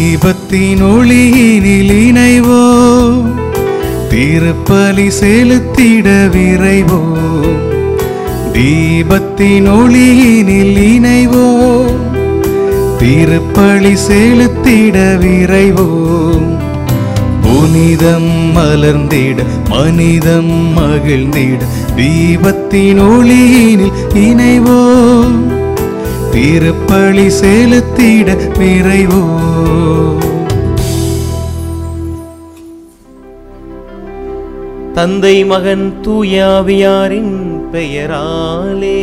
தீபத்தின் ஒளியினில் இணைவோ திருப்பலி செலுத்திட விரைவோ தீபத்தின் ஒளியினில் இணைவோ திருப்பலி செலுத்திட விரைவோம் புனிதம் மலர்ந்திட மனிதம் மகிழ்ந்திட தீபத்தின் ஒளியினில் இணைவோம் திருப்பலி செலுத்திட விரைவோம் தந்தை மகன் தூயாவியாரின் பெயராலே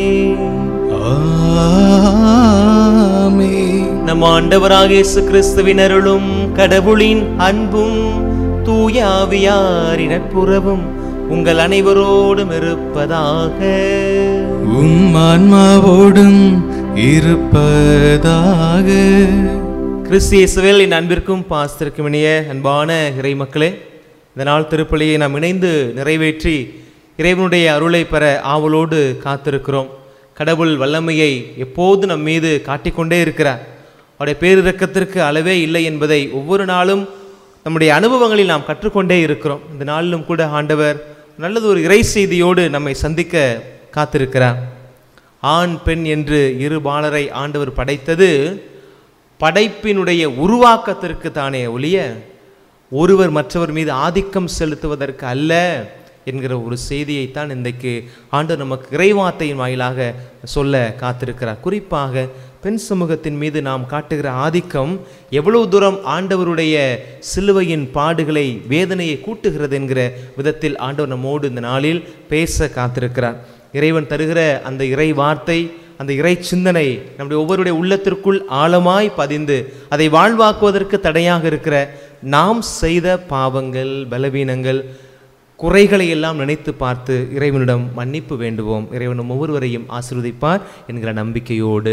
ஆமென். நம் ஆண்டவராக இயேசு கிறிஸ்துவின் அருளும் கடவுளின் அன்பும் தூயாவியாரின் நட்புறவும் உங்கள் அனைவரோடும் இருப்பதாக உம் ஆன்மாவோடும் இருப்பதாக கிறிஸ்து இயேசுவில் என் அன்பிற்கும் பாஸ்திற்கும் இனிய அன்பான இறை மக்களே இந்த நாள் திருப்பலியை நாம் இணைந்து நிறைவேற்றி இறைவனுடைய அருளை பெற ஆவலோடு காத்திருக்கிறோம் கடவுள் வல்லமையை எப்போது நம் மீது காட்டிக்கொண்டே இருக்கிறார் அவருடைய பேரிரக்கத்திற்கு அளவே இல்லை என்பதை ஒவ்வொரு நாளும் நம்முடைய அனுபவங்களில் நாம் கற்றுக்கொண்டே இருக்கிறோம் இந்த நாளிலும் கூட ஆண்டவர் நல்லது ஒரு இறை செய்தியோடு நம்மை சந்திக்க காத்திருக்கிறார் ஆண் பெண் என்று இரு பாலரை ஆண்டவர் படைத்தது படைப்பினுடைய உருவாக்கத்திற்கு தானே ஒழிய ஒருவர் மற்றவர் மீது ஆதிக்கம் செலுத்துவதற்கு அல்ல என்கிற ஒரு செய்தியைத்தான் இன்றைக்கு ஆண்டவர் நமக்கு இறைவார்த்தையின் வாயிலாக சொல்ல காத்திருக்கிறார் குறிப்பாக பெண் சமூகத்தின் மீது நாம் காட்டுகிற ஆதிக்கம் எவ்வளவு தூரம் ஆண்டவருடைய சிலுவையின் பாடுகளை வேதனையை கூட்டுகிறது என்கிற விதத்தில் ஆண்டவர் நம்மோடு இந்த நாளில் பேச காத்திருக்கிறார் இறைவன் தருகிற அந்த இறை வார்த்தை அந்த இறை சிந்தனை நம்முடைய ஒவ்வொருடைய உள்ளத்திற்குள் ஆழமாய் பதிந்து அதை வாழ்வாக்குவதற்கு தடையாக இருக்கிற நாம் செய்த பாவங்கள் பலவீனங்கள் குறைகளை எல்லாம் நினைத்து பார்த்து இறைவனிடம் மன்னிப்பு வேண்டுவோம் இறைவனும் ஒவ்வொருவரையும் ஆசீர்வதிப்பார் என்கிற நம்பிக்கையோடு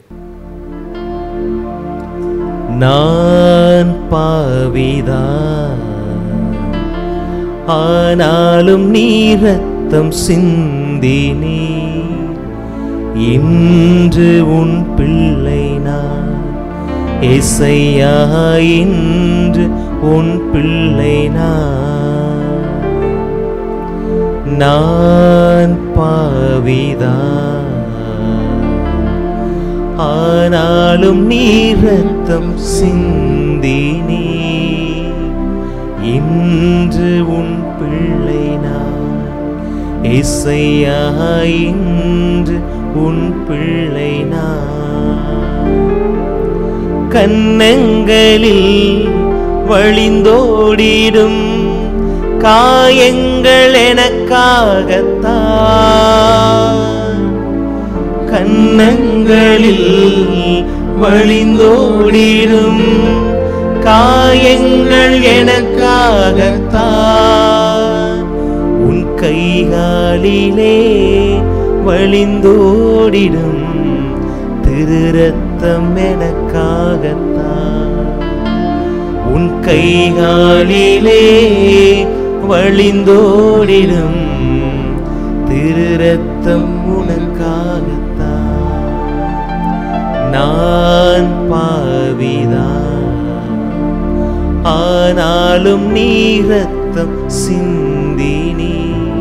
நான் பாவிதா ஆனாலும் நீ ரத்தம் சிந்தினி இன்று உன் பிள்ளை நான் இசையா இன்று உன் பிள்ளை நான் நான் பாவிதான் ஆனாலும் நீ ரத்தம் சிந்தினி இன்று உன் பிள்ளை நான் இசையா இன்று உன் பிள்ளை நான் கன்னங்களில் வழிந்தோடிடும் காயங்கள் எனக்காகத்தான் கன்னங்களில் வழிந்தோடிடும் காயங்கள் எனக்காகத்தான் உன் கைகாலிலே வழிந்தோடிடும் திருரத்தம் எனக்காகத்தான் உன் கைகாலிலே வழிந்தோடிடும் திருரத்தம் உனக்காகத்தான் நான் பாவிதான் ஆனாலும் நீ ரத்தம் சிந்தினி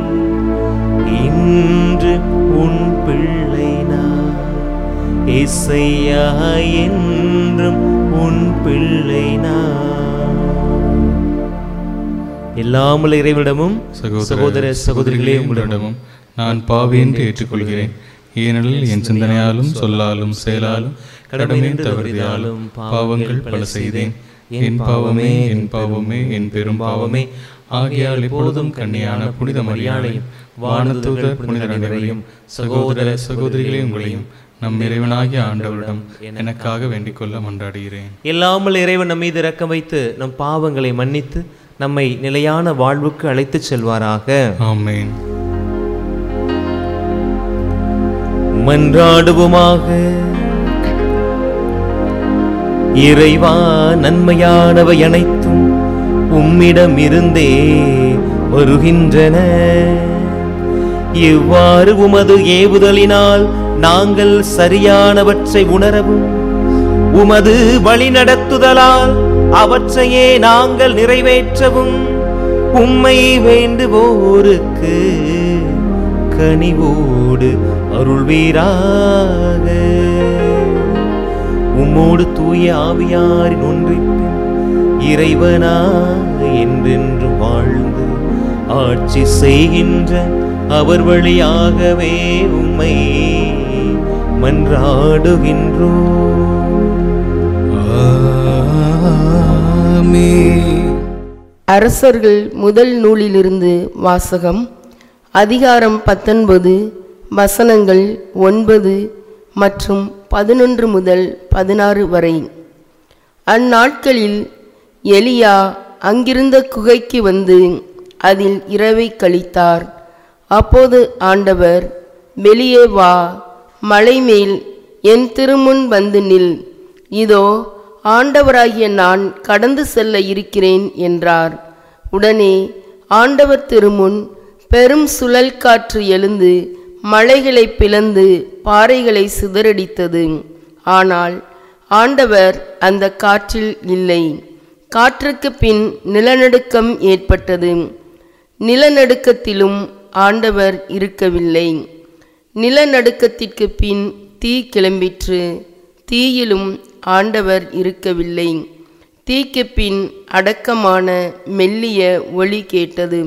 இன்று உன் பிள்ளை நான் இசையா என்றும் உன் பிள்ளை நான் எல்லாமல் இறைவனிடமும் சகோதர சகோதரிகளே உங்களிடமும் நான் பாவி என்று ஏற்றுக்கொள்கிறேன் ஏனெனில் என் சிந்தனையாலும் சொல்லாலும் செயலாலும் கடமையும் தவறுதாலும் பாவங்கள் பல செய்தேன் என் பாவமே என் பாவமே என் பெரும் பாவமே ஆகையால் இப்பொழுதும் கன்னியான புனித மரியாதையும் வானதூதர் புனித அனைவரையும் சகோதர சகோதரிகளே உங்களையும் நம் இறைவனாகிய ஆண்டவரிடம் எனக்காக வேண்டிக் கொள்ள மன்றாடுகிறேன் எல்லாமல் இறைவன் நம் மீது இறக்கம் வைத்து நம் பாவங்களை மன்னித்து நம்மை நிலையான வாழ்வுக்கு அழைத்துச் செல்வாராக ஆமென் மன்றாடுவோமாக இறைவா நன்மையானவை அனைத்தும் உம்மிடமிருந்தே வருகின்றன இவ்வாறு உமது ஏவுதலினால் நாங்கள் சரியானவற்றை உணரவும் உமது வழிநடத்துதலால் அவற்றையே நாங்கள் நிறைவேற்றவும் உம்மை வேண்டுவோருக்கு கனிவோடு அருள்வீராக உம்மோடு தூய ஆவியாரின் ஒன்றிப்பில் இறைவனா என்றென்று வாழ்ந்து ஆட்சி செய்கின்ற அவர் வழியாகவே உம்மை மன்றாடுகின்றோம் ஆமென். அரசர்கள் முதல் நூலிலிருந்து வாசகம் அதிகாரம் பத்தொன்பது வசனங்கள் ஒன்பது மற்றும் பதினொன்று முதல் பதினாறு வரை அந்நாட்களில் எலியா அங்கிருந்த குகைக்கு வந்து அதில் இரவை கழித்தார் அப்போது ஆண்டவர் வெளியே வா மலை மேல் என் திருமுன் வந்து நில் இதோ ஆண்டவராகிய நான் கடந்து செல்ல இருக்கிறேன் என்றார் உடனே ஆண்டவர் திருமுன் பெரும் சுழல் காற்று எழுந்து மலைகளை பிளந்து பாறைகளை சிதறடித்தது ஆனால் ஆண்டவர் அந்த காற்றில் இல்லை காற்றுக்கு பின் நிலநடுக்கம் ஏற்பட்டது நிலநடுக்கத்திலும் ஆண்டவர் இருக்கவில்லை நிலநடுக்கத்திற்கு பின் தீ கிளம்பிற்று தீயிலும் ஆண்டவர் இருக்கவில்லை தீக்கு பின் அடக்கமான மெல்லிய ஒளி கேட்டது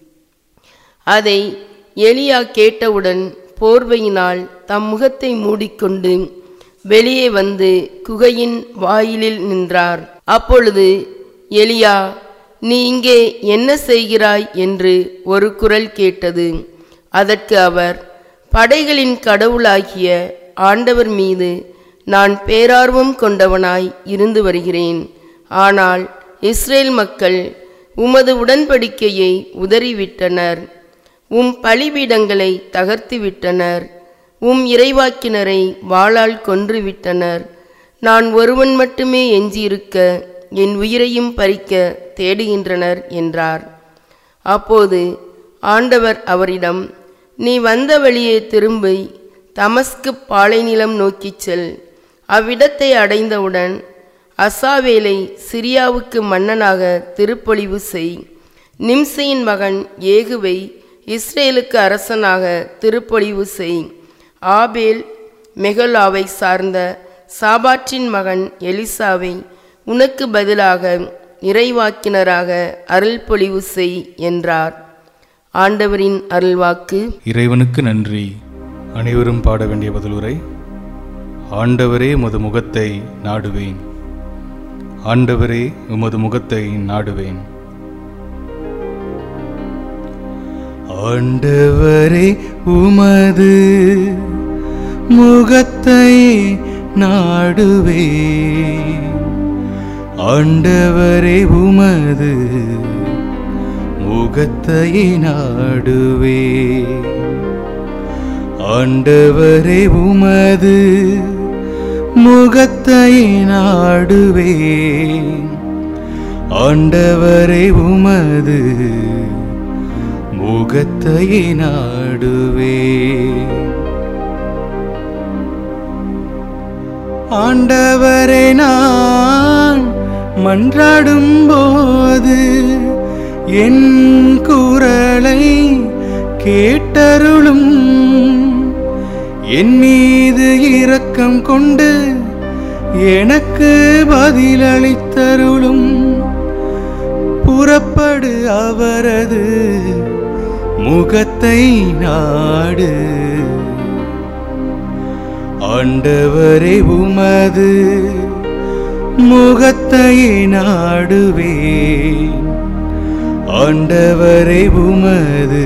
அதை எலியா கேட்டவுடன் போர்வையினால் தம் முகத்தை மூடிக்கொண்டு வெளியே வந்து குகையின் வாயிலில் நின்றார் அப்பொழுது எலியா நீ இங்கே என்ன செய்கிறாய் என்று ஒரு குரல் கேட்டது அதற்கு அவர் படைகளின் கடவுளாகிய ஆண்டவர் மீது நான் பேரார்வம் கொண்டவனாய் இருந்து வருகிறேன் ஆனால் இஸ்ரேல் மக்கள் உமது உடன்படிக்கையை உதறிவிட்டனர் உம் பலிபீடங்களை தகர்த்துவிட்டனர் உம் இறைவாக்கினரை வாளால் கொன்றுவிட்டனர் நான் ஒருவன் மட்டுமே எஞ்சியிருக்க என் உயிரையும் பறிக்க தேடுகின்றனர் என்றார் அப்போது ஆண்டவர் அவரிடம் நீ வந்த வழியே திரும்பி தமஸ்கு பாலைநிலம் நோக்கிச் செல் அவ்விடத்தை அடைந்தவுடன் அசாவேலை சிரியாவுக்கு மன்னனாக திருப்பொழிவு செய் நிம்சையின் மகன் ஏகுவை இஸ்ரேலுக்கு அரசனாக திருப்பொழிவு செய் ஆபேல் மெகலாவை சார்ந்த சாபாற்றின் மகன் எலிசாவை உனக்கு பதிலாக இறைவாக்கினராக அருள் பொழிவு செய் என்றார் ஆண்டவரின் அருள்வாக்கு இறைவனுக்கு நன்றி அனைவரும் பாட வேண்டிய பதிலுரை ஆண்டவரே உமது முகத்தை நாடுவேன் ஆண்டவரே உமது முகத்தை நாடுவேன் ஆண்டவரே உமது முகத்தை நாடுவே ஆண்டவரே உமது முகத்தை நாடுவே ஆண்டவரே உமது முகத்தை நாடுவே ஆண்டவரே உமது முகத்தை நாடுவே ஆண்டவரே நான் மன்றாடும் போது என் குரலை கேட்டருளும் என் மீது இரக்கம் கொண்டு எனக்கு பதிலளித்தருளும் புறப்படு அவரது முகத்தை நாடு ஆண்டவரே உமது முகத்தை நாடுவே ஆண்டவரே உமது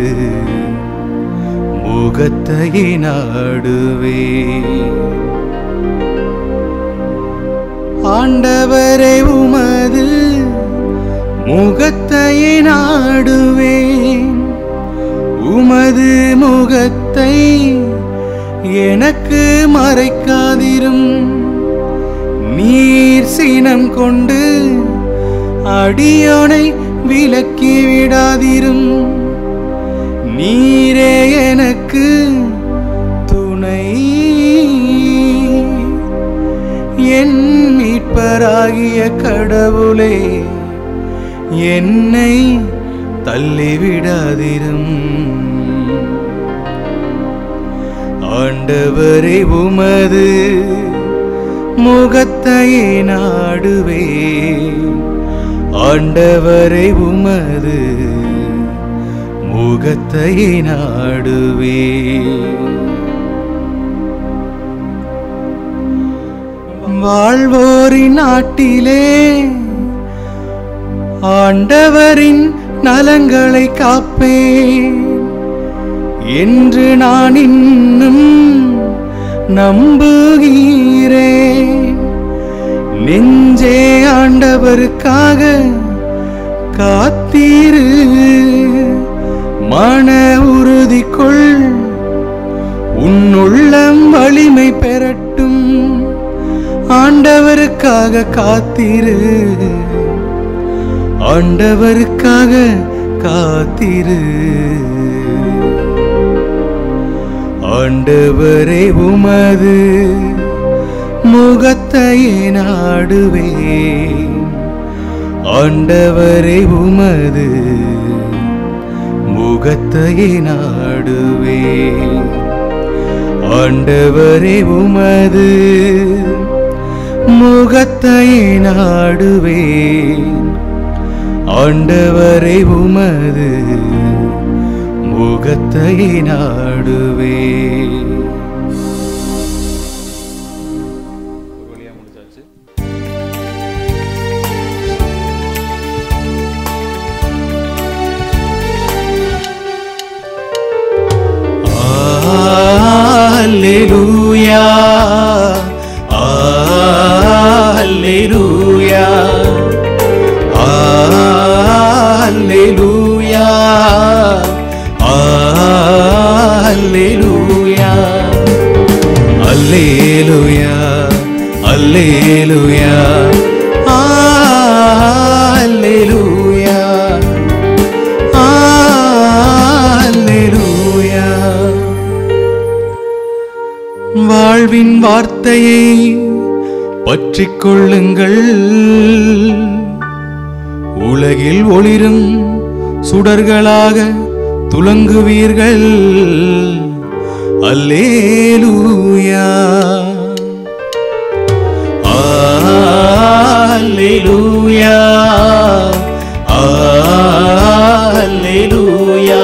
முகத்தை நாடுவே ஆண்டவரே உமது முகத்தை நாடுவேன் உமது முகத்தை எனக்கு மறைக்காதிரும் நீர் சினம் கொண்டு அடியோனை விலக்கி விடாதிரும் நீரே எனக்கு துணை என் மீட்பும் மீட்பராகிய கடவுளே என்னை தள்ளிவிடாதிரும் ஆண்டவரே உமது முகத்தையே நாடுவே ஆண்டவரே உமது முகத்தையே நாடுவே வாழ்வோரின் நாட்டிலே ஆண்டவரின் நலங்களை காப்பேன் என்று நான் இன்னும் நம்புகிறேன் நெஞ்சே ஆண்டவருக்காக காத்தீரு மன உறுதி கொள் உன்னுள்ளம் வலிமை பெறட்டும் ஆண்டவருக்காக காத்திரு ஆண்டவருக்காக காத்திரு ஆண்டவரே உமது முகத்தையே நாடுவேன் ஆண்டவரே உமது முகத்தையே நாடுவேன் ஆண்டவரே உமது முகத்தையே நாடுவேன் ஆண்டவரே உமது முகத்தையே நாடுவேன் Alleluia. Alleluia. Alleluia. Alleluia. Alleluia. Alleluia. Alleluia. Alleluia. வாழ்வின் வார்த்தையை பற்றிக் கொள்ளுங்கள் உலகில் ஒளிரும் சுடர்களாக துலங்குவீர்கள் அல்லேலூயா அல்லேலூயா அல்லேலூயா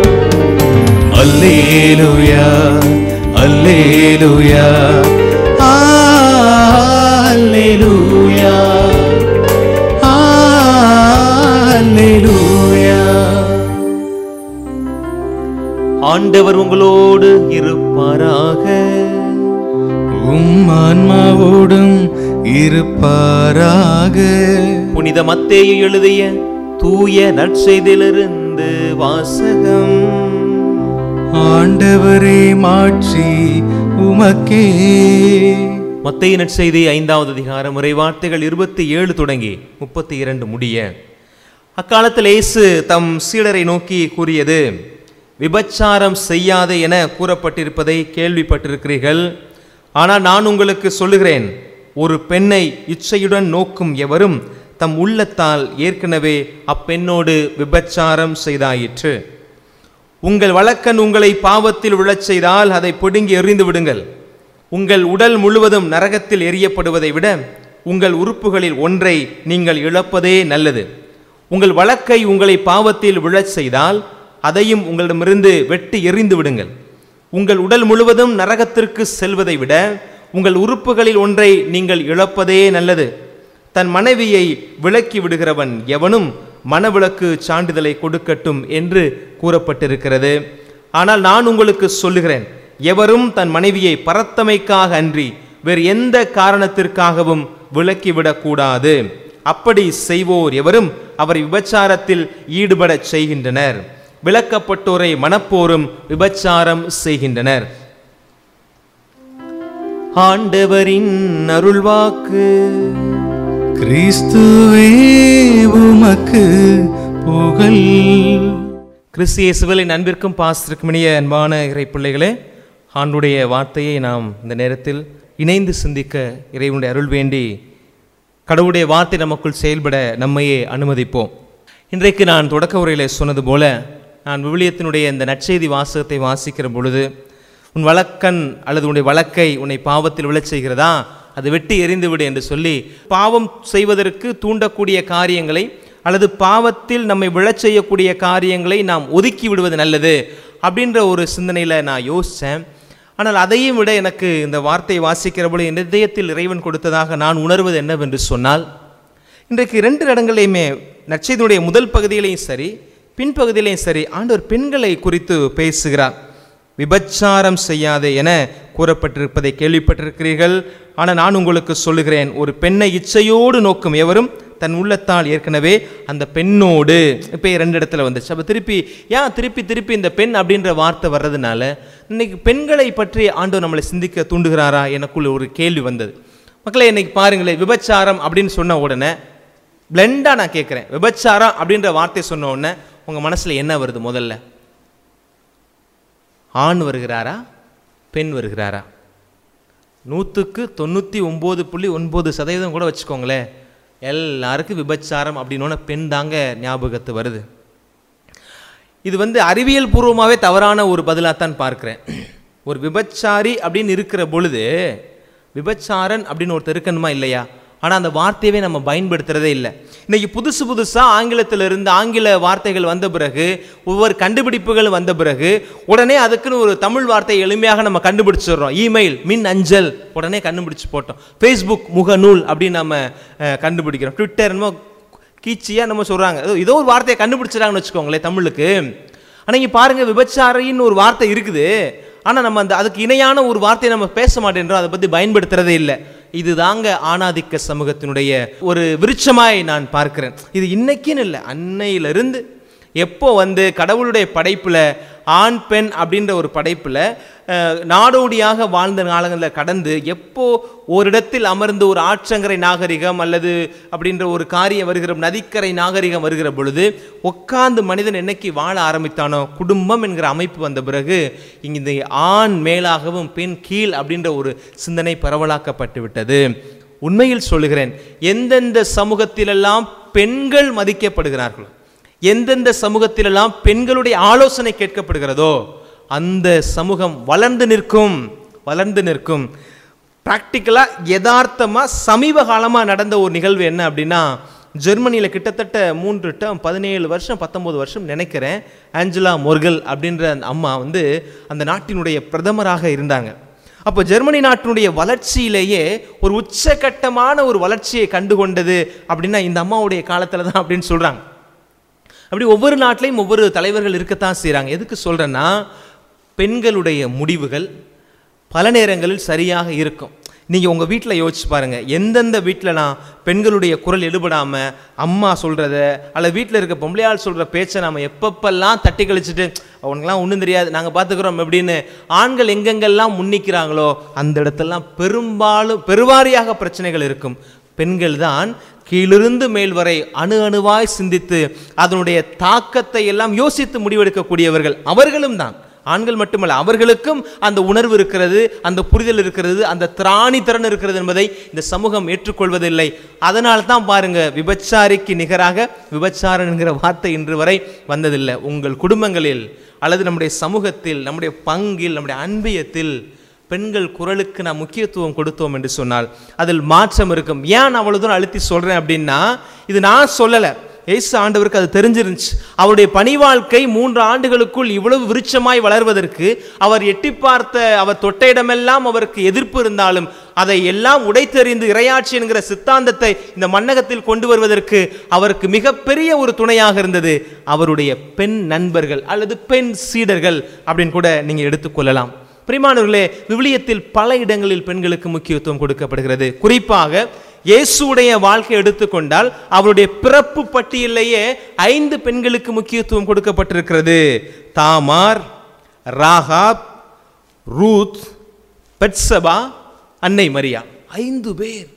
அல்லேலூயா அல்லேலூயா அல்லேலூயா அல்லேலூயா ஆண்டவர் உங்களோடு இருப்பாராக உம் ஆன்மாவோடும் இருப்பாராக புனித மத்தேயு எழுதிய தூய நற்செய்தியிலிருந்து வாசகம் ஆண்டவரே மாட்சி உமக்கே மத்தேயு நற்செய்தி ஐந்தாவது அதிகாரம் உரை வார்த்தைகள் இருபத்தி ஏழு தொடங்கி முப்பத்தி இரண்டு முடிய அக்காலத்தில் இயேசு தம் சீடரை நோக்கி கூறியது விபச்சாரம் செய்யாதே என கூறப்பட்டிருப்பதை கேள்விப்பட்டிருக்கிறீர்கள் ஆனால் நான் உங்களுக்கு சொல்லுகிறேன் ஒரு பெண்ணை இச்சையுடன் நோக்கும் எவரும் தம் உள்ளத்தால் ஏற்கனவே அப்பெண்ணோடு விபச்சாரம் செய்தாயிற்று உங்கள் வழக்கன் உங்களை பாவத்தில் விழச் செய்தால் அதை பிடுங்கி எறிந்து விடுங்கள் உங்கள் உடல் முழுவதும் நரகத்தில் எரியப்படுவதை விட உங்கள் உறுப்புகளில் ஒன்றை நீங்கள் இழப்பதே நல்லது உங்கள் வழக்கை உங்களை பாவத்தில் விழச் செய்தால் அதையும் உங்களிடமிருந்து வெட்டி எறிந்து விடுங்கள் உங்கள் உடல் முழுவதும் நரகத்திற்கு செல்வதை விட உங்கள் உறுப்புகளில் ஒன்றை நீங்கள் இழப்பதே நல்லது தன் மனைவியை விலக்கி விடுகிறவன் எவனும் மனவிலக்கு சான்றிதழை கொடுக்கட்டும் என்று கூறப்பட்டிருக்கிறது ஆனால் நான் உங்களுக்கு சொல்லுகிறேன் எவரும் தன் மனைவியை பரத்தமைக்காக அன்றி வேறு எந்த காரணத்திற்காகவும் விலக்கிவிடக்கூடாது அப்படி செய்வோர் எவரும் அவரை விபச்சாரத்தில் ஈடுபடச் செய்கின்றனர் விலக்கப்பட்டோரை மனப்போரும் விபச்சாரம் செய்கின்றனர் ஆண்டவரின் அருள்வாக்கு கிறிஸ்துவே உமக்கு புகழ் கிறிஸ்து இயேசுவின் அன்பிற்கும் பாஸ்திற்கும் இனிய அன்பான இறை பிள்ளைகளே ஆண்டுடைய வார்த்தையை நாம் இந்த நேரத்தில் இணைந்து சிந்திக்க இறைவனுடைய அருள் வேண்டி கடவுளுடைய வார்த்தை நமக்குள் செயல்பட நம்மையே அனுமதிப்போம் இன்றைக்கு நான் தொடக்க உரையில் சொன்னது போல நான் விவிலியத்தினுடைய இந்த நற்செய்தி வாசகத்தை வாசிக்கிற பொழுது உன் வழக்கன் அல்லது உன்னுடைய வழக்கை உன்னை பாவத்தில் விழச் செய்கிறதா அதை வெட்டி எறிந்து விடு என்று சொல்லி பாவம் செய்வதற்கு தூண்டக்கூடிய காரியங்களை அல்லது பாவத்தில் நம்மை விழச் செய்யக்கூடிய காரியங்களை நாம் ஒதுக்கி விடுவது நல்லது அப்படின்ற ஒரு சிந்தனையில் நான் யோசித்தேன் ஆனால் அதையும் விட எனக்கு இந்த வார்த்தையை வாசிக்கிற பொழுது என் இதயத்தில் இறைவன் கொடுத்ததாக நான் உணர்வது என்னவென்று சொன்னால் இன்றைக்கு ரெண்டு இடங்களையுமே நற்செய்தியுடைய முதல் பகுதியிலையும் சரி பின்பகுதியிலையும் சரி ஆண்டவர் பெண்களை குறித்து பேசுகிறார் விபச்சாரம் செய்யாதே என கூறப்பட்டிருப்பதை கேள்விப்பட்டிருக்கிறீர்கள் ஆனால் நான் உங்களுக்கு சொல்லுகிறேன் ஒரு பெண்ணை இச்சையோடு நோக்கும் எவரும் தன் உள்ளத்தால் ஏற்கனவே அந்த பெண்ணோடு இப்போ ரெண்டு இடத்துல வந்துச்சு அப்போ திருப்பி ஏன் திருப்பி திருப்பி இந்த பெண் அப்படின்ற வார்த்தை வர்றதுனால இன்னைக்கு பெண்களை பற்றி ஆண்டவர் நம்மளை சிந்திக்க தூண்டுகிறாரா எனக்குள்ள ஒரு கேள்வி வந்தது மக்களே இன்னைக்கு பாருங்களேன் விபச்சாரம் அப்படின்னு சொன்ன உடனே பிளெண்டாக நான் கேட்குறேன் விபச்சாரம் அப்படின்ற வார்த்தை சொன்ன உடனே உங்கள் மனசில் என்ன வருது முதல்ல ஆண் வருகிறாரா பெண் வருகிறாரா நூற்றுக்கு தொண்ணூற்றி ஒம்பது புள்ளி ஒன்பது சதவீதம் கூட வச்சுக்கோங்களேன் எல்லாருக்கும் விபச்சாரம் அப்படின்னோட பெண் தாங்க ஞாபகத்து வருது இது வந்து அறிவியல் பூர்வமாகவே தவறான ஒரு பதிலாகத்தான் பார்க்குறேன் ஒரு விபச்சாரி அப்படின்னு இருக்கிற பொழுது விபச்சாரன் அப்படின்னு ஒருத்தர் இருக்கணுமா இல்லையா ஆனால் அந்த வார்த்தையவே நம்ம பயன்படுத்துறதே இல்லை இன்னைக்கு புதுசு புதுசாக ஆங்கிலத்தில் இருந்து ஆங்கில வார்த்தைகள் வந்த பிறகு ஒவ்வொரு கண்டுபிடிப்புகள் வந்த பிறகு உடனே அதுக்குன்னு ஒரு தமிழ் வார்த்தையை எளிமையாக நம்ம கண்டுபிடிச்சிடுறோம் இமெயில் மின் அஞ்சல் உடனே கண்டுபிடிச்சு போட்டோம் ஃபேஸ்புக் முகநூல் அப்படின்னு நம்ம அஹ், கண்டுபிடிக்கிறோம் ட்விட்டர் என்னமோ கீச்சியாக நம்ம சொல்கிறாங்க ஏதோ ஏதோ ஒரு வார்த்தையை கண்டுபிடிச்சிடாங்கன்னு வச்சுக்கோங்களேன் தமிழுக்கு ஆனால் இங்கே பாருங்கள் விபச்சாரின்னு ஒரு வார்த்தை இருக்குது ஆனால் நம்ம அந்த அதுக்கு இணையான ஒரு வார்த்தையை நம்ம பேச மாட்டேன்றோம் அதை பற்றி பயன்படுத்துறதே இல்லை இது தாங்க ஆணாதிக்க சமூகத்தினுடைய ஒரு விருட்சமாய் நான் பார்க்கிறேன் இது இன்னைக்குன்னு இல்லை அன்னையிலிருந்து எப்போ வந்து கடவுளுடைய படைப்பில் ஆண் பெண் அப்படின்ற ஒரு படைப்பில் அஹ், நாடோடியாக வாழ்ந்த காலங்களில் கடந்து எப்போ ஓரிடத்தில் அமர்ந்து ஒரு ஆற்றங்கரை நாகரிகம் அல்லது அப்படின்ற ஒரு காரியம் வருகிற நதிக்கரை நாகரிகம் வருகிற பொழுது உட்கார்ந்து மனிதன் என்னைக்கு வாழ ஆரம்பித்தானோ குடும்பம் என்கிற அமைப்பு வந்த பிறகு இங்க இந்த ஆண் மேலாகவும் பெண் கீழ் அப்படின்ற ஒரு சிந்தனை பரவலாக்கப்பட்டு விட்டது உண்மையில் சொல்லுகிறேன் எந்தெந்த சமூகத்திலெல்லாம் பெண்கள் மதிக்கப்படுகிறார்களோ எந்தெந்த சமூகத்திலெல்லாம் பெண்களுடைய ஆலோசனை கேட்கப்படுகிறதோ அந்த சமூகம் வளர்ந்து நிற்கும் வளர்ந்து நிற்கும் ப்ராக்டிக்கலாக யதார்த்தமாக சமீப காலமாக நடந்த ஒரு நிகழ்வு என்ன அப்படின்னா ஜெர்மனியில் கிட்டத்தட்ட மூன்று டம் பதினேழு வருஷம் பத்தொம்போது வருஷம் நினைக்கிறேன் ஆஞ்சலா மொர்கல் அப்படின்ற அந்த அம்மா வந்து அந்த நாட்டினுடைய பிரதமராக இருந்தாங்க அப்போ ஜெர்மனி நாட்டினுடைய வளர்ச்சியிலேயே ஒரு உச்சகட்டமான ஒரு வளர்ச்சியை கண்டுகொண்டது அப்படின்னா இந்த அம்மாவுடைய காலத்தில் தான் அப்படின்னு சொல்கிறாங்க அப்படி ஒவ்வொரு நாட்டிலையும் ஒவ்வொரு தலைவர்கள் இருக்கத்தான் செய்கிறாங்க எதுக்கு சொல்கிறேன்னா பெண்களுடைய முடிவுகள் பல நேரங்களில் சரியாக இருக்கும் நீங்கள் உங்கள் வீட்டில் யோசிச்சு பாருங்கள் எந்தெந்த வீட்டிலலாம் பெண்களுடைய குரல் எடுபடாமல் அம்மா சொல்கிறத அல்ல வீட்டில் இருக்க பொம்பளையாள் சொல்கிற பேச்சை நம்ம எப்பப்பெல்லாம் தட்டி கழிச்சிட்டு அவனுங்களாம் ஒன்றும் தெரியாது நாங்கள் பார்த்துக்குறோம் எப்படின்னு ஆண்கள் எங்கெங்கெல்லாம் முன்னிக்கிறாங்களோ அந்த இடத்தெல்லாம் பெரும்பாலும் பெருவாரியாக பிரச்சனைகள் இருக்கும் பெண்கள் தான் கீழிருந்து மேல் வரை அணு அணுவாய் சிந்தித்து அதனுடைய தாக்கத்தை எல்லாம் யோசித்து முடிவெடுக்கக்கூடியவர்கள் அவர்களும் தான் ஆண்கள் மட்டுமல்ல அவர்களுக்கும் அந்த உணர்வு இருக்கிறது அந்த புரிதல் இருக்கிறது அந்த திராணி திறன் இருக்கிறது என்பதை இந்த சமூகம் ஏற்றுக்கொள்வதில்லை அதனால தான் பாருங்க விபச்சாரிக்கு நிகராக விபச்சாரம் என்கிற வார்த்தை இன்று வரை வந்ததில்லை உங்கள் குடும்பங்களில் அல்லது நம்முடைய சமூகத்தில் நம்முடைய பங்கில் நம்முடைய அன்பியத்தில் பெண்கள் குரலுக்கு நான் முக்கியத்துவம் கொடுத்தோம் என்று சொன்னால் அதில் மாற்றம் இருக்கும் ஏன் நான் அவ்வளோ தூரம் அழுத்தி சொல்கிறேன் அப்படின்னா இது நான் சொல்லலை ஏசு ஆண்டவருக்கு அது தெரிஞ்சிருந்துச்சு அவருடைய பணி வாழ்க்கை மூன்று ஆண்டுகளுக்குள் இவ்வளவு விருட்சமாய் வளர்வதற்கு அவர் எட்டி பார்த்த அவர் தொட்ட இடமெல்லாம் அவருக்கு எதிர்ப்பு இருந்தாலும் அதை எல்லாம் உடைத்தெறிந்து இரையாட்சி என்கிற சித்தாந்தத்தை இந்த மன்னகத்தில் கொண்டு வருவதற்கு அவருக்கு மிகப்பெரிய ஒரு துணையாக இருந்தது அவருடைய பெண் நண்பர்கள் அல்லது பெண் சீடர்கள் அப்படின்னு கூட நீங்கள் எடுத்துக்கொள்ளலாம் பிரிமானவர்களே விவிலியத்தில் பல இடங்களில் பெண்களுக்கு முக்கியத்துவம் கொடுக்கப்படுகிறது குறிப்பாக இயேசுடைய வாழ்க்கை எடுத்துக்கொண்டால் அவருடைய பிறப்பு பட்டியலிலேயே ஐந்து பெண்களுக்கு முக்கியத்துவம் கொடுக்கப்பட்டிருக்கிறது தாமார் ராகாப் ரூத் பெட்சபா அன்னை மரியா ஐந்து பேர்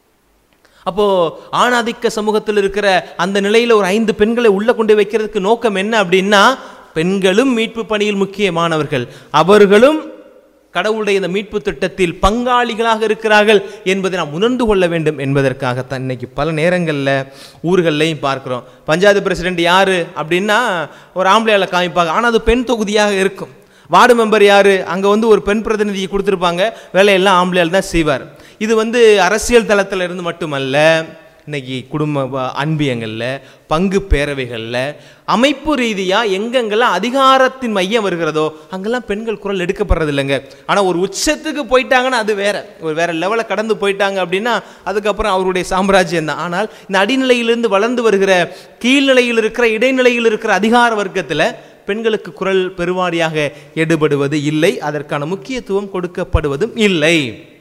அப்போ ஆணாதிக்க சமூகத்தில் இருக்கிற அந்த நிலையில ஒரு ஐந்து பெண்களை உள்ள கொண்டு வைக்கிறதுக்கு நோக்கம் என்ன அப்படின்னா பெண்களும் மீட்பு பணியில் முக்கியமானவர்கள் அவர்களும் கடவுளுடைய இந்த மீட்பு திட்டத்தில் பங்காளிகளாக இருக்கிறார்கள் என்பதை நாம் உணர்ந்து கொள்ள வேண்டும் என்பதற்காகத்தான் இன்னைக்கு பல நேரங்களில் ஊர்கள்லையும் பார்க்குறோம் பஞ்சாயத்து பிரசிடென்ட் யார் அப்படின்னா ஒரு ஆம்பளையால காமிப்பாங்க ஆனால் அது பெண் தொகுதியாக இருக்கும் வார்டு மெம்பர் யார் அங்கே வந்து ஒரு பெண் பிரதிநிதியை கொடுத்துருப்பாங்க வேலையெல்லாம் ஆம்பளையால் தான் செய்வார் இது வந்து அரசியல் தளத்தில் இருந்து மட்டுமல்ல இன்னைக்கு குடும்ப வ- அன்பியங்களில் பங்கு பேரவைகளில் அமைப்பு ரீதியாக எங்கெங்கெல்லாம் அதிகாரத்தின் மையம் வருகிறதோ அங்கெல்லாம் பெண்கள் குரல் எடுக்கப்படுறது இல்லைங்க ஆனால் ஒரு உச்சத்துக்கு போயிட்டாங்கன்னா அது வேற ஒரு வேற லெவலை கடந்து போயிட்டாங்க அப்படின்னா அதுக்கப்புறம் அவருடைய சாம்ராஜ்யம் தான் ஆனால் இந்த அடிநிலையிலிருந்து வளர்ந்து வருகிற கீழ்நிலையில் இருக்கிற இடைநிலையில் இருக்கிற அதிகார வர்க்கத்தில் பெண்களுக்கு குரல் பெருவாரியாக எடுபடுவது இல்லை அதற்கான முக்கியத்துவம் கொடுக்கப்படுவதும் இல்லை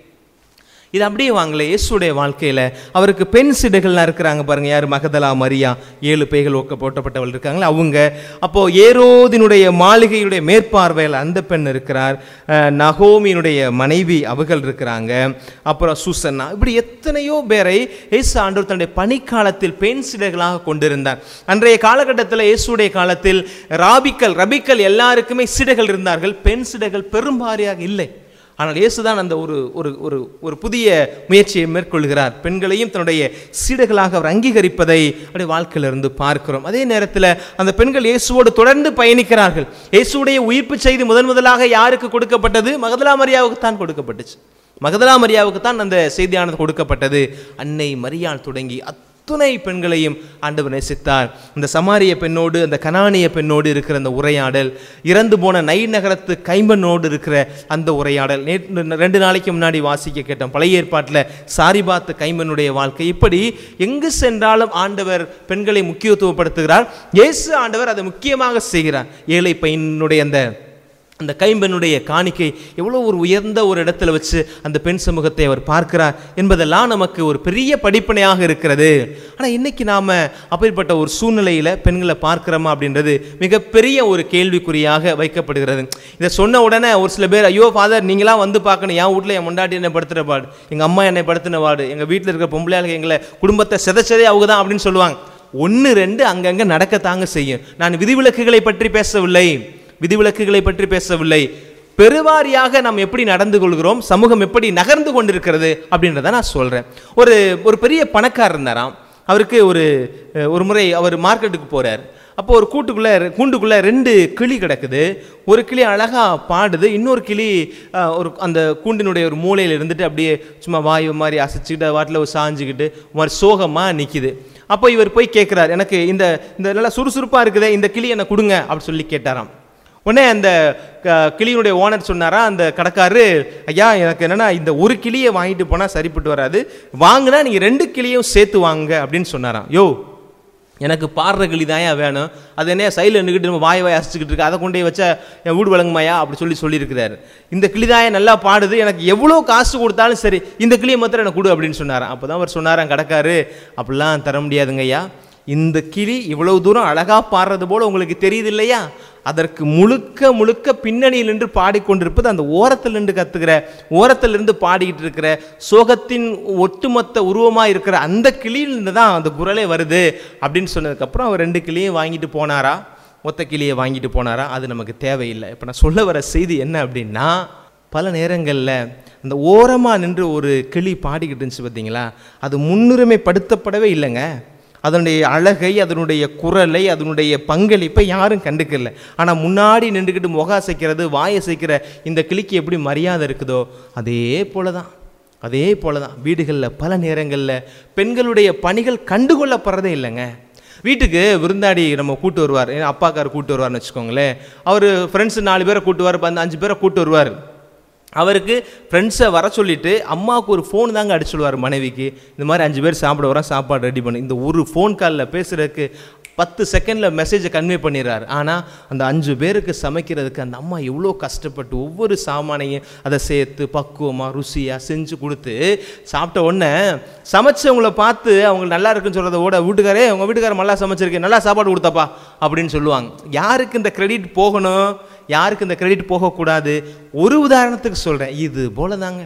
இது அப்படியே வாங்கல இயேசுடைய வாழ்க்கையில் அவருக்கு பெண் சிடுகள்லாம் இருக்கிறாங்க பாருங்க யார் மகதலா மரியா ஏழு பேய்கள் ஒக்க போட்டப்பட்டவள் இருக்காங்களே அவங்க அப்போ ஏரோதினுடைய மாளிகையுடைய மேற்பார்வையில் அந்த பெண் இருக்கிறார் அஹ், நகோமியினுடைய மனைவி அவர்கள் இருக்கிறாங்க அப்புறம் சுசன்னா இப்படி எத்தனையோ பேரை இயேசு ஆண்டவர் தன்னுடைய பணிக்காலத்தில் பெண் சிடுகளாக கொண்டிருந்தார் அன்றைய காலகட்டத்தில் இயேசுடைய காலத்தில் ராபிக்கள் ரபிக்கள் எல்லாருக்குமே சிடுகள் இருந்தார்கள் பெண் சிடுகள் பெரும்பாரியாக இல்லை ஆனால் இயேசுதான் அந்த ஒரு ஒரு ஒரு ஒரு புதிய முயற்சியை மேற்கொள்கிறார் பெண்களையும் தன்னுடைய சீடர்களாக அவர் அங்கீகரிப்பதை அப்படி வாழ்க்கையிலிருந்து பார்க்கிறோம் அதே நேரத்தில் அந்த பெண்கள் இயேசுவோடு தொடர்ந்து பயணிக்கிறார்கள் இயேசுடைய உயிர்ப்பு செய்தி முதன் முதலாக யாருக்கு கொடுக்கப்பட்டது மகதலா மரியாவுக்கு தான் கொடுக்கப்பட்டுச்சு மகதலா மரியாவுக்கு தான் அந்த செய்தியானது கொடுக்கப்பட்டது அன்னை மரியாள் தொடங்கி அத்துணை பெண்களையும் ஆண்டவர் நேசித்தார் இந்த சமாரிய பெண்ணோடு அந்த கனானிய பெண்ணோடு இருக்கிற அந்த உரையாடல் இறந்து போன நை நகரத்து கைம்பனோடு இருக்கிற அந்த உரையாடல் நேற்று ரெண்டு நாளைக்கு முன்னாடி வாசிக்க கேட்டோம் பழைய ஏற்பாட்டில் சாரிபாத்து கைம்பனுடைய வாழ்க்கை இப்படி எங்கு சென்றாலும் ஆண்டவர் பெண்களை முக்கியத்துவப்படுத்துகிறார் இயேசு ஆண்டவர் அதை முக்கியமாக செய்கிறார் ஏழை பையனுடைய அந்த அந்த கைம்பெண்ணுடைய காணிக்கை எவ்வளோ ஒரு உயர்ந்த ஒரு இடத்துல வச்சு அந்த பெண் சமூகத்தை அவர் பார்க்கிறார் என்பதெல்லாம் நமக்கு ஒரு பெரிய படிப்பனையாக இருக்கிறது ஆனால் இன்னைக்கு நாம் அப்படிப்பட்ட ஒரு சூழ்நிலையில் பெண்களை பார்க்கிறோமா அப்படின்றது மிகப்பெரிய ஒரு கேள்விக்குறியாக வைக்கப்படுகிறது இதை சொன்ன உடனே ஒரு சில பேர் ஐயோ ஃபாதர் நீங்களாம் வந்து பார்க்கணும் என் வீட்டில் என் முண்டாட்டி என்னை படுத்துகிற பாடு எங்கள் அம்மா என்னை படுத்தின பாடு எங்கள் வீட்டில் இருக்கிற பொம்பளையாளுங்க எங்களை குடும்பத்தை சிதைச்சதே அவங்க தான் அப்படின்னு சொல்லுவாங்க ஒன்று ரெண்டு அங்கங்கே நடக்கத்தாங்க செய்யும் நான் விதிவிலக்குகளை பற்றி பேசவில்லை விதிவிலக்குகளை பற்றி பேசவில்லை பெருவாரியாக நாம் எப்படி நடந்து கொள்கிறோம் சமூகம் எப்படி நகர்ந்து கொண்டிருக்கிறது அப்படின்றத நான் சொல்கிறேன் ஒரு ஒரு பெரிய பணக்காரர் இருந்தாராம் அவருக்கு ஒரு அஹ், ஒரு முறை அவர் மார்க்கெட்டுக்கு போகிறார் அப்போ ஒரு கூட்டுக்குள்ளே கூண்டுக்குள்ளே ரெண்டு கிளி கிடக்குது ஒரு கிளி அழகாக பாடுது இன்னொரு கிளி அஹ், ஒரு அந்த கூண்டினுடைய ஒரு மூலையில் இருந்துட்டு அப்படியே சும்மா வாயு மாதிரி அசைச்சிக்கிட்டு வாட்டில் சாஞ்சிக்கிட்டு ஒரு மாதிரி சோகமாக நிற்கிது அப்போ இவர் போய் கேட்குறார் எனக்கு இந்த இந்த நல்லா சுறுசுறுப்பாக இருக்குதே இந்த கிளி என்னை கொடுங்க அப்படின்னு சொல்லி கேட்டாராம் உடனே அந்த க- கிளியினுடைய ஓனர் சொன்னாரா அந்த கடைக்காரரு ஐயா எனக்கு என்னன்னா இந்த ஒரு கிளியை வாங்கிட்டு போனால் சரிப்பட்டு வராது வாங்கினா நீங்கள் ரெண்டு கிளியும் சேர்த்து வாங்க அப்படின்னு சொன்னாராம் யோ எனக்கு பாடுற கிளி தாயா வேணும் அது என்ன சைடில் நின்றுக்கிட்டு நம்ம வாய் வாய் அசைச்சிக்கிட்டு இருக்கு அதை கொண்டு போய் வச்சா என் வீடு வழங்குமாயா அப்படி சொல்லி சொல்லியிருக்கிறாரு இந்த கிளிதாயை நல்லா பாடுது எனக்கு எவ்வளோ காசு கொடுத்தாலும் சரி இந்த கிளியை மாத்திரம் எனக்கு கொடு அப்படின்னு சொன்னாராம் அப்போ தான் அவர் சொன்னாராம் கடைக்காரு அப்படிலாம் தர முடியாதுங்க ஐயா இந்த கிளி இவ்வளவு தூரம் அழகாக பாடுறது போல உங்களுக்கு தெரியுது இல்லையா அதற்கு முழுக்க முழுக்க பின்னணியில் நின்று பாடிக்கொண்டிருப்பது அந்த ஓரத்தில் நின்று கத்துக்கிற ஓரத்தில் இருந்து பாடிக்கிட்டு இருக்கிற சோகத்தின் ஒட்டுமொத்த உருவமாக இருக்கிற அந்த கிளியிலிருந்து தான் அந்த குரலே வருது அப்படின்னு சொன்னதுக்கப்புறம் அவர் ரெண்டு கிளியும் வாங்கிட்டு போனாரா ஒத்த கிளியை வாங்கிட்டு போனாரா அது நமக்கு தேவையில்லை இப்போ நான் சொல்ல வர செய்தி என்ன அப்படின்னா பல நேரங்களில் அந்த ஓரமாக நின்று ஒரு கிளி பாடிக்கிட்டு இருந்துச்சு பார்த்தீங்களா அது முன்னுரிமைப்படுத்தப்படவே இல்லைங்க அதனுடைய அழகை அதனுடைய குரலை அதனுடைய பங்களிப்பை யாரும் கண்டுக்கல ஆனால் முன்னாடி நின்றுக்கிட்டு முக அசைக்கிறது வாய் அசைக்கிற இந்த கிளிக்கு எப்படி மரியாதை இருக்குதோ அதே போல தான் அதே போல தான் வீடுகளில் பல நேரங்களில் பெண்களுடைய பணிகள் கண்டுகொள்ளப்படுறதே இல்லைங்க வீட்டுக்கு விருந்தாடி நம்ம கூட்டு வருவார் ஏன்னா அப்பாக்கார் கூட்டு வருவார்னு வச்சுக்கோங்களேன் அவர் ஃப்ரெண்ட்ஸ் நாலு பேரை கூட்டு வருவார் அந்த அஞ்சு பேரை கூட்டு வருவார் அவருக்கு ஃப்ரெண்ட்ஸை வர சொல்லிட்டு அம்மாவுக்கு ஒரு ஃபோன் தாங்க அடிச்சுடுவார் மனைவிக்கு இந்த மாதிரி அஞ்சு பேர் சாப்பிட வரோம் சாப்பாடு ரெடி பண்ணு இந்த ஒரு ஃபோன் காலில் பேசுகிறதுக்கு பத்து செகண்டில் மெசேஜை கன்வே பண்ணிடுறாரு ஆனால் அந்த அஞ்சு பேருக்கு சமைக்கிறதுக்கு அந்த அம்மா எவ்வளோ கஷ்டப்பட்டு ஒவ்வொரு சாமானையும் அதை சேர்த்து பக்குவமாக ருசியாக செஞ்சு கொடுத்து சாப்பிட்ட உடனே சமைச்சவங்கள பார்த்து அவங்க நல்லா இருக்குன்னு சொல்கிறத விட வீட்டுக்காரே உங்கள் வீட்டுக்காரர் நல்லா சமைச்சிருக்கு நல்லா சாப்பாடு கொடுத்தப்பா அப்படின்னு சொல்லுவாங்க யாருக்கு இந்த கிரெடிட் போகணும் யாருக்கு இந்த கிரெடிட் போகக்கூடாது ஒரு உதாரணத்துக்கு சொல்கிறேன் இது போல தாங்க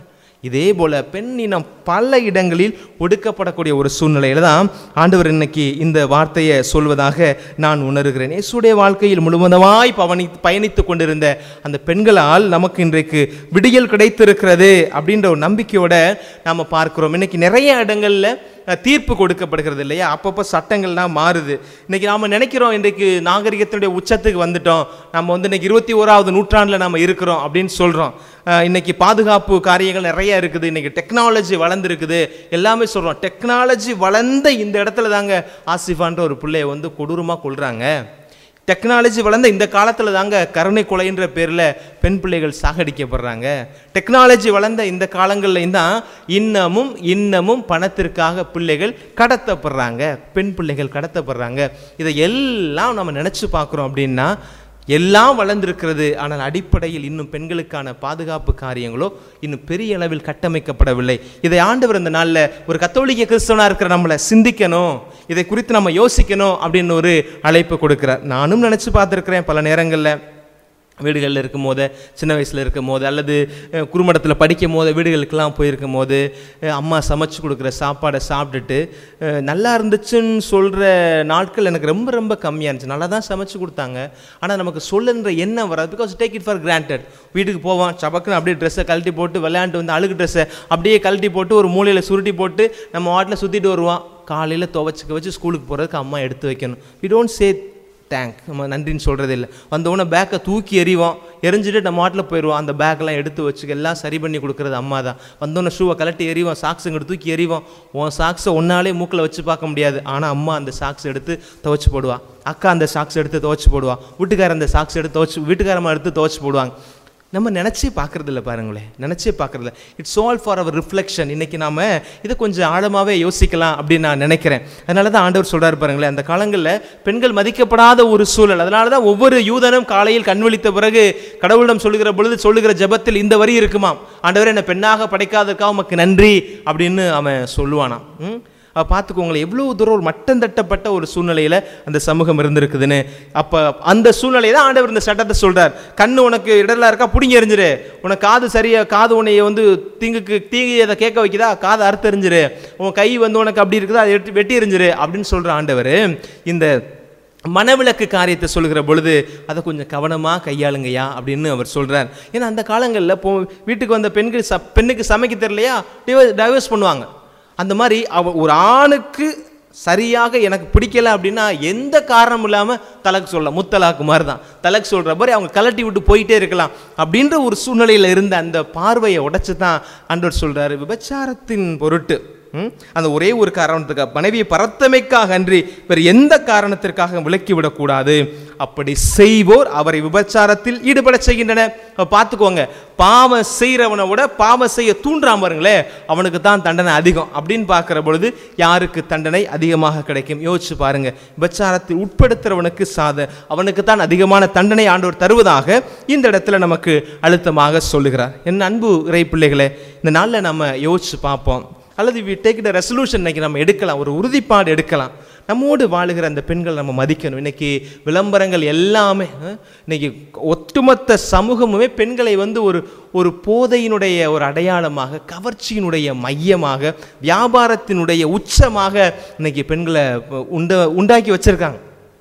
இதே போல பெண் இனம் பல இடங்களில் ஒடுக்கப்படக்கூடிய ஒரு சூழ்நிலையில தான் ஆண்டவர் இன்னைக்கு இந்த வார்த்தையை சொல்வதாக நான் உணர்கிறேன் இயேசுடைய வாழ்க்கையில் முழுவதுமாய் பவனி பயணித்து கொண்டிருந்த அந்த பெண்களால் நமக்கு இன்றைக்கு விடியல் கிடைத்திருக்கிறது அப்படின்ற ஒரு நம்பிக்கையோட நாம் பார்க்கிறோம் இன்னைக்கு நிறைய இடங்கள்ல அஹ், தீர்ப்பு கொடுக்கப்படுகிறது இல்லையா அப்பப்போ சட்டங்கள்லாம் மாறுது இன்னைக்கு நாம நினைக்கிறோம் இன்றைக்கு நாகரிகத்தினுடைய உச்சத்துக்கு வந்துட்டோம் நம்ம வந்து இன்னைக்கு இருபத்தி ஓராவது நூற்றாண்டில் நம்ம இருக்கிறோம் அப்படின்னு சொல்கிறோம் இன்னைக்கு பாதுகாப்பு காரியங்கள் நிறைய இருக்குது இன்னைக்கு டெக்னாலஜி வளர்ந்துருக்குது எல்லாமே சொல்கிறோம் டெக்னாலஜி வளர்ந்த இந்த இடத்துல தாங்க ஆசிஃபான்ற ஒரு பிள்ளைய வந்து கொடூரமாக கொள்றாங்க டெக்னாலஜி வளர்ந்த இந்த காலத்தில் தாங்க கருணை கொலைன்ற பேரில் பெண் பிள்ளைகள் சாகடிக்கப்படுறாங்க டெக்னாலஜி வளர்ந்த இந்த காலங்களில் தான் இன்னமும் இன்னமும் பணத்திற்காக பிள்ளைகள் கடத்தப்படுறாங்க பெண் பிள்ளைகள் கடத்தப்படுறாங்க இதை எல்லாம் நம்ம நினச்சி பார்க்குறோம் அப்படின்னா எல்லாம் வளர்ந்திருக்கிறது ஆனால் அடிப்படையில் இன்னும் பெண்களுக்கான பாதுகாப்பு காரியங்களோ இன்னும் பெரிய அளவில் கட்டமைக்கப்படவில்லை இதை ஆண்டவர் இந்த நாளில் ஒரு கத்தோலிக்க கிறிஸ்தவனாக இருக்கிற நம்மளை சிந்திக்கணும் இதை குறித்து நம்ம யோசிக்கணும் அப்படின்னு ஒரு அழைப்பு கொடுக்கிறார் நானும் நினச்சி பார்த்துருக்கிறேன் பல நேரங்களில் வீடுகளில் இருக்கும் போது சின்ன வயசில் இருக்கும் போது அல்லது அஹ், குறுமடத்தில் படிக்கும் போது வீடுகளுக்கெல்லாம் போயிருக்கும் போது அஹ், அம்மா சமைச்சு கொடுக்குற சாப்பாடை சாப்பிட்டுட்டு அஹ், நல்லா இருந்துச்சுன்னு சொல்கிற நாட்கள் எனக்கு ரொம்ப ரொம்ப கம்மியாக இருந்துச்சு நல்லா தான் சமைச்சு கொடுத்தாங்க ஆனால் நமக்கு சொல்லுன்ற எண்ணம் வராது because take it for granted வீட்டுக்கு போவோம் சபக்குன்னு அப்படியே ட்ரெஸ்ஸை கழட்டி போட்டு விளையாண்டு வந்து அழுகு ட்ரெஸ்ஸை அப்படியே கழட்டி போட்டு ஒரு மூலையில் சுருட்டி போட்டு நம்ம வாட்டில் சுற்றிட்டு வருவோம் காலையில் துவைச்சிக்க வச்சு ஸ்கூலுக்கு போகிறதுக்கு அம்மா எடுத்து வைக்கணும் வி டோன்ட் சே தேங்க் நம்ம நன்றின்னு சொல்கிறது இல்லை வந்தவுடனே பேக்கை தூக்கி எறிவோம் எரிஞ்சிட்டு நம்ம மாட்டில் போயிடுவோம் அந்த பேக்கெல்லாம் எடுத்து வச்சுக்க எல்லாம் சரி பண்ணி கொடுக்குறது அம்மா தான் வந்தோடனே ஷூவை கலட்டி எறிவோம் சாக்ஸ் இங்கிட்டு தூக்கி எறிவோம் உன் சாக்ஸை ஒன்னாலே மூக்கில் வச்சு பார்க்க முடியாது ஆனால் அம்மா அந்த சாக்ஸ் எடுத்து துவைச்சு போடுவா அக்கா அந்த சாக்ஸ் எடுத்து துவைச்சு போடுவா வீட்டுக்காரன் அந்த சாக்ஸ் எடுத்து துவைச்சு வீட்டுக்காரம்மா எடுத்து துவைச்சு போடுவாங்க நம்ம நினச்சே பார்க்கறது இல்லை பாருங்களேன் நினச்சே பார்க்கறது இல்லை it's all for our reflection இன்னைக்கு நாம இதை கொஞ்சம் ஆழமாகவே யோசிக்கலாம் அப்படின்னு நான் நினைக்கிறேன் அதனால தான் ஆண்டவர் சொல்றாரு பாருங்களேன் அந்த காலங்களில் பெண்கள் மதிக்கப்படாத ஒரு சூழல் அதனால தான் ஒவ்வொரு யூதனும் காலையில் கண் விழித்த பிறகு கடவுளிடம் சொல்லுகிற பொழுது சொல்லுகிற ஜெபத்தில் இந்த வரி இருக்குமாம் ஆண்டவர் என்னை பெண்ணாக படைக்காததுக்காக உமக்கு நன்றி அப்படின்னு அவன் சொல்லுவானாம் ம்? அப்ப பார்த்துக்கோங்களேன் எவ்வளோ தூரம் ஒரு மட்டம் தட்டப்பட்ட ஒரு சூழ்நிலையில் அந்த சமூகம் இருந்திருக்குதுன்னு அப்போ அந்த சூழ்நிலையை தான் ஆண்டவர் இந்த சட்டத்தை சொல்றார் கண்ணு உனக்கு இடர்லாம் இருக்கா பிடிங்கி எறிஞ்சிரு உனக்கு காது சரியா காது உன்னைய வந்து தீங்குக்கு தீங்கு அதை கேட்க வைக்குதா காதை அறுத்து எறிஞ்சிரு உன் கை வந்து உனக்கு அப்படி இருக்குதா அதை எடுத்து வெட்டி எறிஞ்சிரு அப்படின்னு சொல்ற ஆண்டவர் இந்த மனவிலக்கு காரியத்தை சொல்கிற பொழுது அதை கொஞ்சம் கவனமாக கையாளுங்கய்யா அப்படின்னு அவர் சொல்றார் ஏன்னா அந்த காலங்களில் போ வீட்டுக்கு வந்த பெண்கள் ச பெண்ணுக்கு சமைக்க தெரியலையா டைவர்ஸ் பண்ணுவாங்க அந்த மாதிரி அவ ஒரு ஆணுக்கு சரியாக எனக்கு பிடிக்கல அப்படின்னா எந்த காரணமும் இல்லாமல் தலக்கு சொல்லலாம் முத்தலாக்கு மாதிரி தான் தலக்கு சொல்கிற மாதிரி அவங்க கலட்டி விட்டு போயிட்டே இருக்கலாம் அப்படின்ற ஒரு சூழ்நிலையில் இருந்த அந்த பார்வையை உடைச்சு தான் ஆண்டவர் சொல்றாரு விபச்சாரத்தின் பொருட்டு ம்? அந்த ஒரே ஒரு காரணத்துக்காக மனைவியை பரத்தமைக்காக அன்றி வேறு எந்த காரணத்திற்காக விலக்கி விடக்கூடாது அப்படி செய்வோர் அவரை விபச்சாரத்தில் ஈடுபட செய்கின்றன அப்ப பார்த்துக்கோங்க பாவம் செய்கிறவனை விட பாவம் செய்ய தூண்டுறான் பாருங்களே அவனுக்கு தான் தண்டனை அதிகம் அப்படின்னு பார்க்குற பொழுது யாருக்கு தண்டனை அதிகமாக கிடைக்கும் யோசிச்சு பாருங்க விபச்சாரத்தில் உட்படுத்துறவனுக்கு சாத அவனுக்கு தான் அதிகமான தண்டனை ஆண்டவர் தருவதாக இந்த இடத்துல நமக்கு அழுத்தமாக சொல்லுகிறார் என் அன்பு இறை பிள்ளைகளே இந்த நாளில் நம்ம யோசிச்சு பார்ப்போம் அல்லது வி டேக் த ரெசல்யூஷன் இன்னைக்கு நம்ம எடுக்கலாம் ஒரு உறுதிப்பாடு எடுக்கலாம் நம்மோடு வாழுகிற அந்த பெண்கள் நம்ம மதிக்கணும் இன்னைக்கு விளம்பரங்கள் எல்லாமே அஹ், இன்னைக்கு ஒட்டுமொத்த சமூகமுமே பெண்களை வந்து ஒரு ஒரு போதையினுடைய ஒரு அடையாளமாக கவர்ச்சியினுடைய மையமாக வியாபாரத்தினுடைய உச்சமாக இன்னைக்கு பெண்களை உண்ட உண்டாக்கி வச்சிருக்காங்க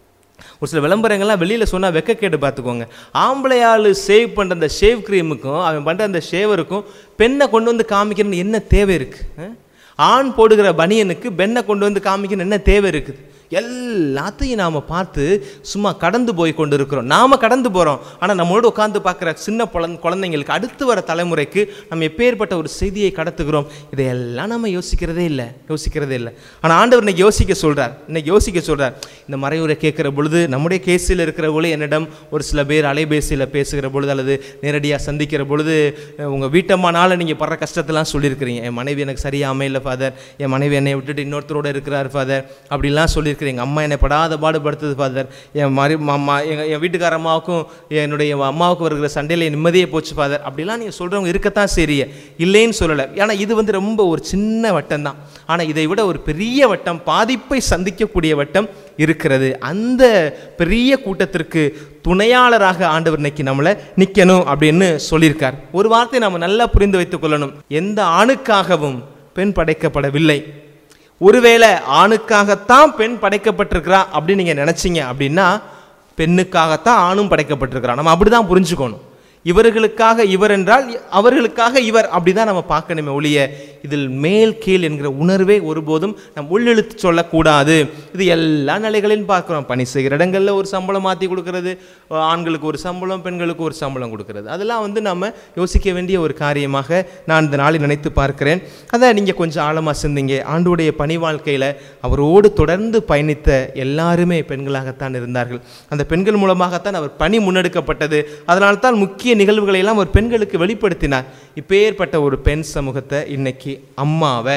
ஒரு சில விளம்பரங்கள்லாம் வெளியில் சொன்னால் வெக்கக்கேடு பார்த்துக்கோங்க ஆம்பளை ஆள் சேவ் பண்ணுற அந்த ஷேவ் க்ரீமுக்கும் அவன் பண்ணுற அந்த ஷேவருக்கும் பெண்ணை கொண்டு வந்து காமிக்கணும்னு என்ன தேவை இருக்குது ஆண் போடுகிற பனியனுக்கு பெண்ணை கொண்டு வந்து காமிக்கணும் என்ன தேவை இருக்குது எல்லாத்தையும் நாம் பார்த்து சும்மா கடந்து போய் கொண்டு இருக்கிறோம் நாம் கடந்து போகிறோம் ஆனால் நம்மளோட உட்காந்து பார்க்குற சின்ன குழந்தை குழந்தைங்களுக்கு அடுத்து வர தலைமுறைக்கு நம்ம எப்பேற்பட்ட ஒரு செய்தியை கடத்துகிறோம் இதையெல்லாம் நம்ம யோசிக்கிறதே இல்லை யோசிக்கிறதே இல்லை ஆனால் ஆண்டவர் இன்னைக்கு யோசிக்க சொல்கிறார் இன்னைக்கு யோசிக்க சொல்கிறார் இந்த மறைவுரை கேட்குற பொழுது நம்முடைய கேஸில் இருக்கிறவங்களே என்னிடம் ஒரு சில பேர் அலைபேசியில் பேசுகிற பொழுது அல்லது நேரடியாக சந்திக்கிற பொழுது உங்கள் வீட்டம்மானால நீங்கள் படுற கஷ்டத்தெல்லாம் சொல்லியிருக்கிறீங்க என் மனைவி எனக்கு சரியாக அமையல ஃபாதர் என் மனைவி என்னை விட்டுட்டு இன்னொருத்தரோட இருக்கிறார் ஃபாதர் அப்படிலாம் சொல்லியிருக்கிறீங்க இருக்குது எங்கள் அம்மா என்னை படாத பாடுபடுத்துது ஃபாதர் என் மறு அம்மா எங்கள் என் வீட்டுக்கார அம்மாவுக்கும் என்னுடைய அம்மாவுக்கும் வருகிற சண்டையில் என் நிம்மதியே போச்சு ஃபாதர் அப்படிலாம் நீங்கள் சொல்கிறவங்க இருக்கத்தான் சரிய இல்லைன்னு சொல்லலை ஏன்னா இது வந்து ரொம்ப ஒரு சின்ன வட்டம் தான் ஆனால் இதை விட ஒரு பெரிய வட்டம் பாதிப்பை சந்திக்கக்கூடிய வட்டம் இருக்கிறது அந்த பெரிய கூட்டத்திற்கு துணையாளராக ஆண்டவர் இன்னைக்கு நம்மளை நிற்கணும் அப்படின்னு சொல்லியிருக்கார் ஒரு வார்த்தை நம்ம நல்லா புரிந்து வைத்துக் கொள்ளணும் எந்த ஆணுக்காகவும் பெண் படைக்கப்படவில்லை ஒருவேளை ஆணுக்காகத்தான் பெண் படைக்கப்பட்டிருக்கிறா அப்படின்னு நீங்கள் நினச்சிங்க அப்படின்னா பெண்ணுக்காகத்தான் ஆணும் படைக்கப்பட்டிருக்கிறான் நம்ம அப்படி தான் புரிஞ்சுக்கணும் இவர்களுக்காக இவர் என்றால் அவர்களுக்காக இவர் அப்படிதான் நம்ம பார்க்கணுமே ஒழிய இதில் மேல் கீழ் என்கிற உணர்வே ஒருபோதும் நம் உள்ளெழுத்து சொல்லக்கூடாது இது எல்லா நிலைகளிலும் பார்க்குறோம் பணி செய்கிற இடங்களில் ஒரு சம்பளம் மாற்றி கொடுக்கறது ஆண்களுக்கு ஒரு சம்பளம் பெண்களுக்கு ஒரு சம்பளம் கொடுக்கறது அதெல்லாம் வந்து நம்ம யோசிக்க வேண்டிய ஒரு காரியமாக நான் இந்த நாளில் நினைத்து பார்க்கிறேன் அதை நீங்கள் கொஞ்சம் ஆழமாக சிந்திங்க ஆண்டுடைய பணி வாழ்க்கையில் அவரோடு தொடர்ந்து பயணித்த எல்லாருமே பெண்களாகத்தான் இருந்தார்கள் அந்த பெண்கள் மூலமாகத்தான் அவர் பணி முன்னெடுக்கப்பட்டது அதனால்தான் முக்கிய நிகழ்வுகளை எல்லாம் ஒரு பெண்களுக்கு வெளிப்படுத்தினார் இப்பேற்பட்ட ஒரு பெண் சமூகத்தை இன்னைக்கு அம்மாவை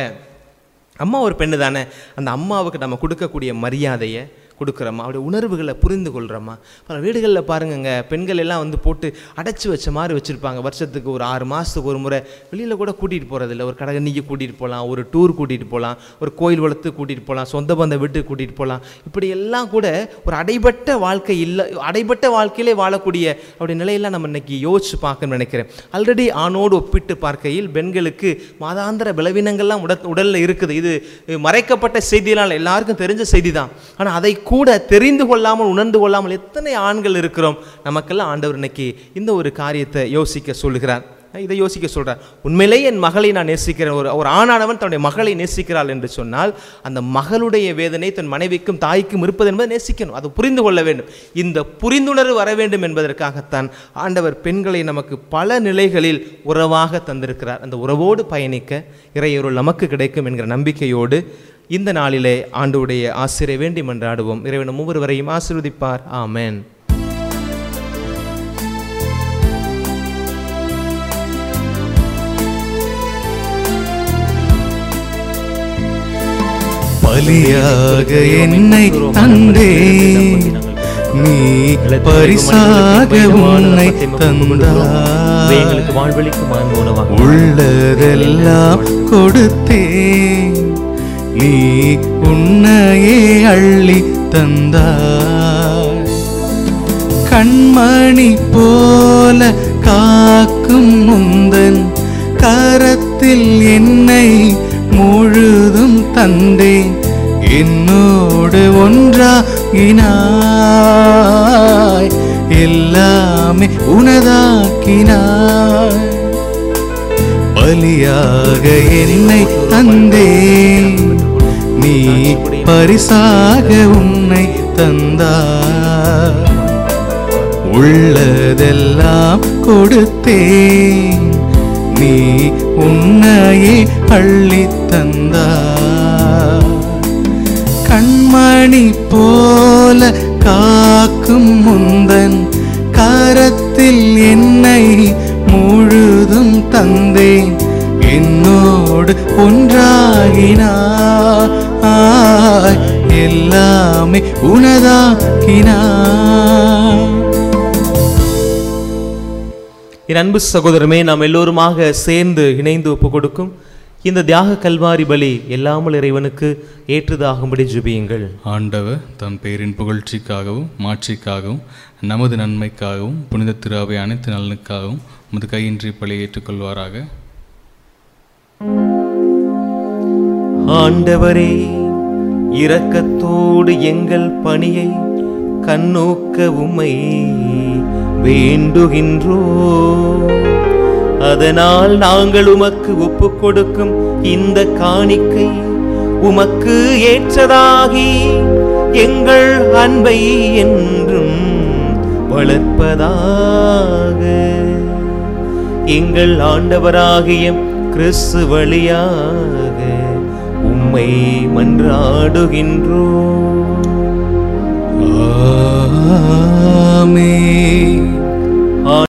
அம்மா ஒரு பெண்ணு தானே அந்த அம்மாவுக்கு நம்ம கொடுக்கக்கூடிய மரியாதையை கொடுக்குறோமா அவருடைய உணர்வுகளை புரிந்து கொள்கிறோமா பல வீடுகளில் பாருங்கங்க பெண்கள் எல்லாம் வந்து போட்டு அடைச்சி வச்ச மாதிரி வச்சுருப்பாங்க வருஷத்துக்கு ஒரு ஆறு மாதத்துக்கு ஒரு முறை வெளியில் கூட கூட்டிகிட்டு போகிறதில்ல ஒரு கடகண்ணிக்கு கூட்டிகிட்டு போகலாம் ஒரு டூர் கூட்டிகிட்டு போகலாம் ஒரு கோயில் வளர்த்து கூட்டிகிட்டு போகலாம் சொந்த பந்த வீட்டுக்கு கூட்டிகிட்டு போகலாம் இப்படி எல்லாம் கூட ஒரு அடைபட்ட வாழ்க்கை இல்லை அடைபட்ட வாழ்க்கையிலே வாழக்கூடிய அப்படி நிலையெல்லாம் நம்ம இன்னைக்கு யோசிச்சு பார்க்கணும்னு நினைக்கிறேன் ஆல்ரெடி ஆணோடு ஒப்பிட்டு பார்க்கையில் பெண்களுக்கு மாதாந்திர பலவீனங்கள்லாம் உட உடலில் இருக்குது இது மறைக்கப்பட்ட செய்தியெல்லாம் எல்லாருக்கும் தெரிஞ்ச செய்தி தான் ஆனால் அதை கூட தெரிந்து கொள்ளாமல் உணர்ந்து கொள்ளாமல் எத்தனை ஆண்கள் இருக்கிறோம் நமக்கெல்லாம் ஆண்டவர் இன்னைக்கு இந்த ஒரு காரியத்தை யோசிக்க சொல்லுகிறார் இதை யோசிக்க சொல்கிறார் உண்மையிலே என் மகளை நான் நேசிக்கிறேன் ஒரு ஒரு ஆணானவன் தன்னுடைய மகளை நேசிக்கிறாள் என்று சொன்னால் அந்த மகளுடைய வேதனை தன் மனைவிக்கும் தாய்க்கும் இருப்பது என்பதை நேசிக்கணும் அதை புரிந்து கொள்ள வேண்டும் இந்த புரிந்துணர்வு வர வேண்டும் என்பதற்காகத்தான் ஆண்டவர் பெண்களை நமக்கு பல நிலைகளில் உறவாக தந்திருக்கிறார் அந்த உறவோடு பயணிக்க இறையொருள் நமக்கு கிடைக்கும் என்கிற நம்பிக்கையோடு இந்த நாளிலே ஆண்டுடைய ஆசிரியை வேண்டி மன்றாடுவோம் இறைவன் ஒவ்வொருவரையும் ஆசீர்வதிப்பார் ஆமென் பலியாக என்னை தந்தே நீ பரிசாக உன்னை தந்தாய் எங்களுக்கு வாழ்வழிக்கும் ஆன்ம உணவாக உள்ளதெல்லாம் கொடுத்தே நீ உன்னையே அள்ளி தந்தாய் கண்மணி போல காக்கும் முந்தன் கரத்தில் என்னை முழுதும் தந்தேன் என்னோடு ஒன்றாகினாய் எல்லாமே உனதாக்கினாய் பலியாக என்னை தந்தேன் நீ பரிசாக உன்னை தந்தாய் உள்ளதெல்லாம் கொடுத்தேன் நீ உன்னையே அள்ளித் தந்தாய் கண்மணி போல காக்கும் முந்தன் கரத்தில் என்னை முழுதும் தந்தேன் என்னோடு ஒன்றாகினாய் எல்லாமே உனதாக்கினாய் என் அன்பு சகோதரமே நாம் எல்லோருமாக சேர்ந்து இணைந்து ஒப்பு கொடுக்கும் இந்த தியாக கல்வாரி பலி எல்லாமல் இறைவனுக்கு ஏற்றதாகும்படி ஜெபியுங்கள் ஆண்டவர் தம் பேரின் புகழ்ச்சிக்காகவும் மாட்சிக்காகவும் நமது நன்மைக்காகவும் புனித திருவை அனைத்து நலனுக்காகவும் உமது கையின்றி பலி ஏற்றுக்கொள்வாராக ஆண்டவரே இரக்கத்தோடு எங்கள் பணியை கண்ணோக்க உம்மை வேண்டுகின்றோ அதனால் நாங்கள் உமக்கு ஒப்பு கொடுக்கும் இந்த காணிக்கை உமக்கு ஏற்றதாகி எங்கள் அன்பை என்றும் வளர்ப்பதாக எங்கள் ஆண்டவராகிய கிறிஸ்து வழியாக உம்மை மன்றாடுகின்றோம்